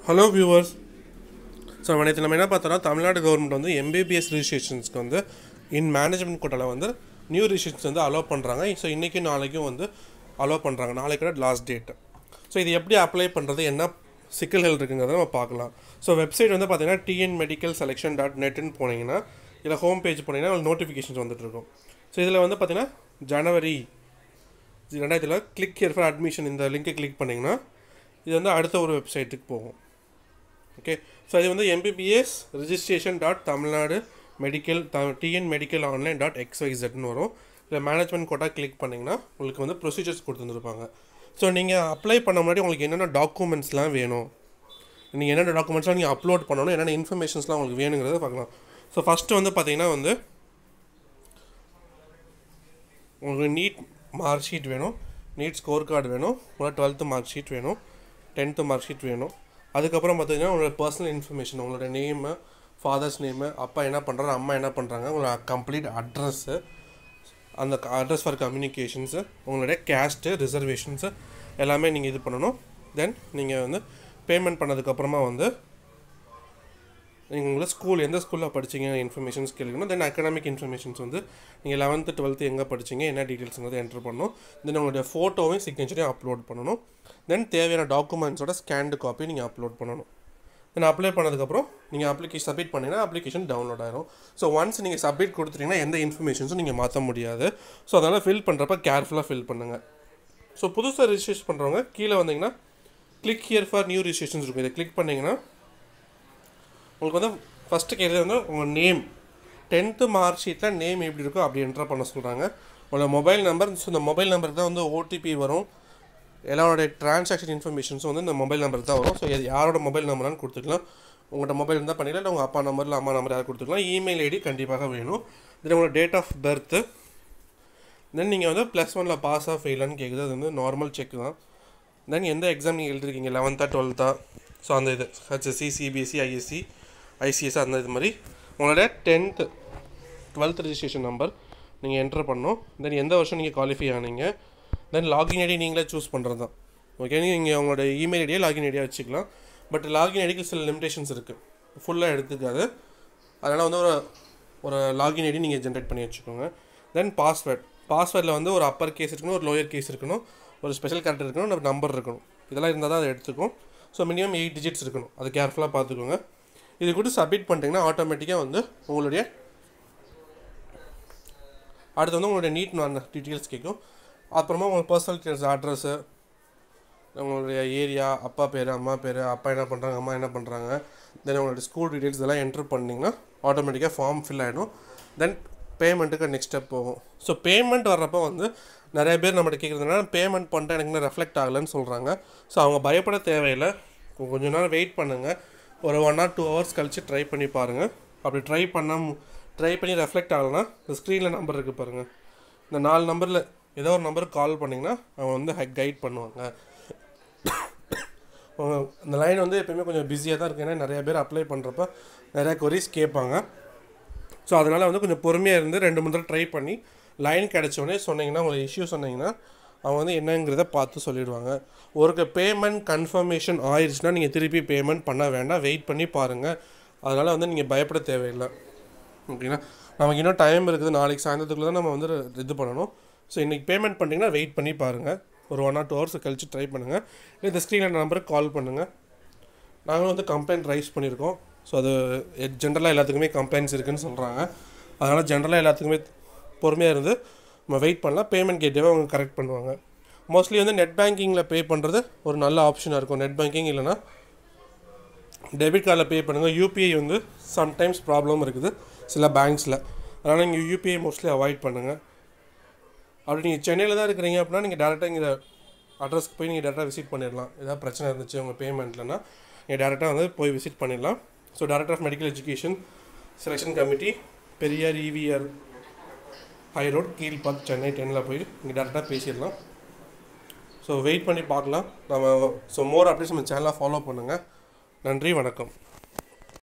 hello viewers so நேற்று நம்ம என்ன பார்த்தோம்னா தமிழ்நாடு கவர்மெண்ட் வந்து எம்பிபிஎஸ் ரிஜிஸ்ட்ரேஷன்ஸ்க்கு வந்து இன் மேனேஜ்மெண்ட் கோட்டாவில் வந்து நியூ ரிஜிஸ்ட்ரேஷன்ஸ் வந்து அலோவ் பண்ணுறாங்க ஸோ இன்றைக்கும் நாளைக்கும் வந்து அலோவ் பண்ணுறாங்க நாளைக்கு லாஸ்ட் டேட் ஸோ இது எப்படி அப்ளை பண்ணுறது என்ன சிக்கல்கள் இருக்குங்கிறத நம்ம பார்க்கலாம் ஸோ வெப்சைட் வந்து பார்த்தீங்கன்னா டிஎன் மெடிக்கல் செலெக்ஷன் டாட் நெட்னு போனீங்கன்னா இதில் ஹோம் பேஜ் போனீங்கன்னா உங்களுக்கு நோட்டிஃபிகேஷன்ஸ் வந்துட்டு இருக்கும் ஸோ இதில் வந்து பார்த்தீங்கன்னா ஜனவரி ரெண்டாயிரத்தில் கிளிக் ஹியர் ஃபார் அட்மிஷன் இந்த லிங்கை கிளிக் பண்ணிங்கன்னா இது வந்து அடுத்த ஒரு வெப்சைட்டுக்கு போகும் ஓகே ஸோ இது வந்து MBBS registration dot Tamil Nadu medical the TN medical online dot எக்ஸ்ஒய்செட்னு வரும் இல்லை மேனேஜ்மெண்ட் கோட்டா கிளிக் பண்ணிங்கன்னா உங்களுக்கு வந்து ப்ரொசீஜர்ஸ் கொடுத்துருந்துருப்பாங்க ஸோ நீங்கள் அப்ளை பண்ண முன்னாடி உங்களுக்கு என்னென்ன டாக்குமெண்ட்ஸ்லாம் வேணும் நீங்கள் என்னென்ன டாக்குமெண்ட்ஸ்லாம் நீங்கள் அப்லோட் பண்ணணும் என்னென்ன இன்ஃபர்மேஷன்ஸ்லாம் உங்களுக்கு வேணுங்கிறத பார்க்கலாம் ஸோ ஃபஸ்ட்டு வந்து பார்த்தீங்கன்னா வந்து உங்களுக்கு நீட் மார்க் ஷீட் வேணும் நீட் ஸ்கோர் கார்டு வேணும் உங்களோட டுவெல்த்து மார்க் ஷீட் வேணும் டென்த்து மார்க் ஷீட் வேணும் அதுக்கப்புறம் பார்த்தீங்கன்னா உங்களோட பர்சனல் இன்ஃபர்மேஷன் உங்களோட நேமு ஃபாதர்ஸ் நேமு அப்பா என்ன பண்ணுறாங்க அம்மா என்ன பண்ணுறாங்க உங்களோட கம்ப்ளீட் அட்ரஸ்ஸு அந்த அட்ரஸ் ஃபார் கம்யூனிகேஷன்ஸு உங்களுடைய கேஸ்ட்டு ரிசர்வேஷன்ஸு எல்லாமே நீங்கள் இது பண்ணணும் தென் நீங்கள் வந்து பேமெண்ட் பண்ணதுக்கப்புறமா வந்து நீங்கள் உங்களை ஸ்கூல் எந்த ஸ்கூலில் படிச்சீங்க இன்ஃபர்மேஷன்ஸ் கேட்கணும் தென் அகடாமிக் இன்ஃபர்மேஷன்ஸ் வந்து நீங்கள் லெவன்த்து டுவெல்த்து எங்கே படிச்சீங்க என்ன டீட்டெயில்ஸுங்கிறத என்ட்ரு பண்ணணும் தென் உங்களுடைய ஃபோட்டோவையும் சிக்னேச்சரையும் அப்லோட் பண்ணணும் தென் தேவையான டாக்குமெண்ட்ஸோட ஸ்கேண்டு காப்பி நீங்கள் அப்லோட் பண்ணணும் தென் அப்ளை பண்ணதுக்கப்புறம் நீங்கள் அப்ளிகேஷன் சப்மிட் பண்ணிங்கன்னா அப்ளிகேஷன் டவுன்லோட் ஆயிரும் ஸோ ஒன்ஸ் நீங்கள் சப்மிட் கொடுத்துட்டீங்கன்னா எந்த இன்ஃபர்மேஷன்ஸும் நீங்கள் மாற்ற முடியாது ஸோ அதனால் ஃபில் பண்ணுறப்ப கேர்ஃபுல்லாக ஃபில் பண்ணுங்கள் ஸோ புதுசாக ரிஜிஸ்ட்ரேஷன் பண்ணுறவங்க கீழே வந்தீங்கன்னா click here for new registrations இருக்கும் இதை கிளிக் பண்ணிங்கன்னா உங்களுக்கு வந்து ஃபஸ்ட்டு கேட்குறது வந்து உங்கள் நேம் டென்த்து மார்க் ஷீட்டில் நேம் எப்படி இருக்கோ அப்படி என்ட்ரு பண்ண சொல்கிறாங்க உங்களோட மொபைல் நம்பர் ஸோ இந்த மொபைல் நம்பருக்கு தான் வந்து ஓடிபி வரும் எல்லாரோடைய டிரான்சாக்ஷன் இன்ஃபர்மேஷன்ஸும் வந்து இந்த மொபைல் நம்பருக்கு தான் வரும் ஸோ இது யாரோட மொபைல் நம்பர்னு கொடுத்துக்கலாம் உங்கள்கிட்ட மொபைல் இருந்தால் பண்ணிக்கலாம் இல்லை உங்கள் அப்பா நம்பரில் அம்மா நம்பர் யாரும் கொடுத்துக்கலாம் இமெயில் ஐடி கண்டிப்பாக வேணும் தென் உங்களோட டேட் ஆஃப் பர்த்து தென் நீங்கள் வந்து ப்ளஸ் ஒனில் பாஸ் ஆஃப் ஃபெயிலான்னு கேட்குது அது வந்து நார்மல் செக் தான் தென் எந்த எக்ஸாம் நீங்கள் எழுதிருக்கீங்க லெவன்த்தா டுவெல்த்தா ஸோ அந்த இது ஹெச்எஸ்சி சிபிஎஸ்சி ஐஎஸ்சி ஐசிஎஸ் அந்த இது மாதிரி உங்களோட டென்த்து டுவெல்த் ரிஜிஸ்ட்ரேஷன் நம்பர் நீங்கள் என்ட்ரு பண்ணணும் தென் எந்த வருஷம் நீங்கள் குவாலிஃபை ஆனீங்க தென் லாகின் ஐடி நீங்களே சூஸ் பண்ணுறது தான் ஓகே நீங்கள் உங்களோட இமெயில் ஐடியை லாகின் ஐடியாக வச்சுக்கலாம் பட் லாகின் ஐடிக்கு சில லிமிடேஷன்ஸ் இருக்குது ஃபுல்லாக எடுத்துக்காது அதனால் வந்து ஒரு ஒரு லாகின் ஐடி நீங்கள் ஜென்ரேட் பண்ணி வச்சுக்கோங்க தென் பாஸ்வேர்ட் பாஸ்வேர்டில் வந்து ஒரு அப்பர் கேஸ் இருக்கணும் ஒரு லோயர் கேஸ் இருக்கணும் ஒரு ஸ்பெஷல் கேரக்டர் இருக்கணும் ஒரு நம்பர் இருக்கணும் இதெல்லாம் இருந்தால் தான் அதை எடுத்துக்கும் ஸோ மினிமம் எயிட் டிஜிட்ஸ் இருக்கணும் அது கேர்ஃபுல்லாக பார்த்துக்கோங்க இது கூட சப்மிட் பண்ணிட்டீங்கன்னா ஆட்டோமேட்டிக்காக வந்து உங்களுடைய அடுத்து வந்து உங்களுடைய நீட் டீட்டெயில்ஸ் கேட்கும் அப்புறமா உங்கள் பர்சனல் டீட்டெயில்ஸ் அட்ரஸ்ஸு உங்களுடைய ஏரியா அப்பா பேர் அம்மா பேர் அப்பா என்ன பண்ணுறாங்க அம்மா என்ன பண்ணுறாங்க தென் உங்களுடைய ஸ்கூல் டீட்டெயில்ஸ் இதெல்லாம் என்ட்ரு பண்ணிங்கன்னா ஆட்டோமேட்டிக்காக ஃபார்ம் ஃபில் ஆகிடும் தென் பேமெண்ட்டுக்கு நெக்ஸ்ட் ஸ்டெப் போகும் ஸோ பேமெண்ட் வர்றப்போ வந்து நிறைய பேர் நம்மகிட்ட கேட்குறதுனால பேமெண்ட் பண்ணிட்டு எனக்கு இன்னும் ரெஃப்ளெக்ட் ஆகலைன்னு சொல்கிறாங்க ஸோ அவங்க பயப்பட தேவையில்லை கொஞ்ச நேரம் வெயிட் பண்ணுங்கள் ஒரு ஒன் ஆர் டூ ஹவர்ஸ் கழித்து ட்ரை பண்ணி பாருங்கள் அப்படி ட்ரை பண்ண ட்ரை பண்ணி ரெஃப்ளெக்ட் ஆகலைன்னா இந்த ஸ்க்ரீனில் நம்பர் இருக்குது பாருங்கள் இந்த நாலு நம்பரில் ஏதோ ஒரு நம்பருக்கு கால் பண்ணிங்கன்னா அவங்க வந்து கைட் பண்ணுவாங்க இந்த லைன் வந்து எப்பயுமே கொஞ்சம் பிஸியாக தான் இருக்குது ஏன்னா நிறைய பேர் அப்ளை பண்ணுறப்ப நிறையா கொரிஸ் கேட்பாங்க ஸோ அதனால் வந்து கொஞ்சம் பொறுமையாக இருந்து ரெண்டு மூணு தடவை ட்ரை பண்ணி லைன் கிடச்சோடனே சொன்னீங்கன்னா உங்களுக்கு இஷ்யூ சொன்னீங்கன்னா அவங்க வந்து என்னங்கிறத பார்த்து சொல்லிடுவாங்க ஒரு பேமெண்ட் கன்ஃபர்மேஷன் ஆயிடுச்சுன்னா நீங்கள் திருப்பி பேமெண்ட் பண்ண வேண்டாம் வெயிட் பண்ணி பாருங்கள் அதனால் வந்து நீங்கள் பயப்பட தேவையில்லை ஓகேங்களா நமக்கு இன்னும் டைம் இருக்குது நாளைக்கு சாயந்தரத்துக்குள்ளே தான் நம்ம வந்து இது பண்ணணும் ஸோ இன்றைக்கி பேமெண்ட் பண்ணிங்கன்னா வெயிட் பண்ணி பாருங்கள் ஒரு ஒன் ஆர் டூ ஹவர்ஸ் கழித்து ட்ரை பண்ணுங்கள் இல்லை இந்த ஸ்க்ரீனில் நம்பருக்கு கால் பண்ணுங்கள் நாங்களும் வந்து கம்ப்ளைண்ட் ரைஸ் பண்ணியிருக்கோம் ஸோ அது ஜென்ரலாக எல்லாத்துக்குமே கம்ப்ளைண்ட்ஸ் இருக்குதுன்னு சொல்கிறாங்க அதனால் ஜென்ரலாக எல்லாத்துக்குமே பொறுமையாக இருந்து நம்ம வெயிட் பண்ணலாம் பேமெண்ட் கேட்டவே அவங்க கரெக்ட் பண்ணுவாங்க மோஸ்ட்லி வந்து நெட் பேங்கிங்கில் பே பண்ணுறது ஒரு நல்ல ஆப்ஷனாக இருக்கும் நெட் பேங்கிங் இல்லைனா டெபிட் கார்டில் பே பண்ணுங்கள் யூபிஐ வந்து சம்டைம்ஸ் ப்ராப்ளம் இருக்குது சில பேங்க்ஸில் அதனால் நீங்கள் யூபிஐ மோஸ்ட்லி அவாய்ட் பண்ணுங்கள் அப்படி நீங்கள் சென்னையில் தான் இருக்கிறீங்க அப்படின்னா நீங்கள் டேரெக்டாக இங்கே அட்ரஸ்க்கு போய் நீங்கள் டேரெக்டாக விசிட் பண்ணிடலாம் ஏதாவது பிரச்சனை இருந்துச்சு உங்கள் பேமெண்ட்லனா நீங்கள் டேரெக்டாக வந்து போய் விசிட் பண்ணிடலாம் so director of medical education selection committee Periyar EVR high road Kilpauk Chennai டென்னில் போய் நீங்கள் டேரெக்டாக பேசிடலாம் ஸோ வெயிட் பண்ணி பார்க்கலாம் நம்ம ஸோ மோர் அப்டேட்ஸ் நம்ம சேனலாக ஃபாலோ பண்ணுங்கள் நன்றி வணக்கம்